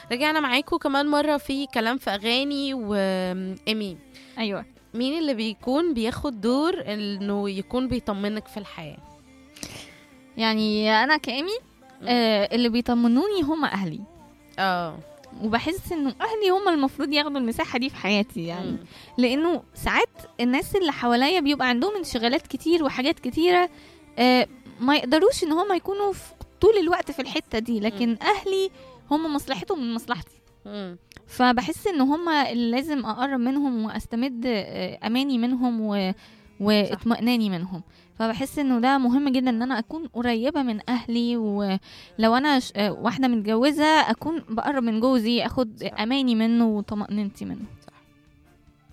رجعنا معاكم كمان مرة في كلام في أغاني وإيمي ايوه مين اللي بيكون بياخد دور إنه يكون بيطمنك في الحياة يعني انا كامي آه اللي بيطمنوني هم اهلي اه وبحس انه اهلي هم المفروض ياخدوا المساحه دي في حياتي يعني مم. لانه ساعات الناس اللي حواليا بيبقى عندهم انشغالات كتير وحاجات كتيره آه ما يقدروش ان هم يكونوا في طول الوقت في الحته دي لكن اهلي هم مصلحتهم من مصلحتي مم. فبحس ان هم اللي لازم اقرب منهم واستمد آه، اماني منهم و... واطمئناني منهم فبحس انه ده مهم جدا ان انا اكون قريبه من اهلي ولو انا ش... آه، واحده متجوزه اكون بقرب من جوزي اخد صح. اماني منه وطمانينتي منه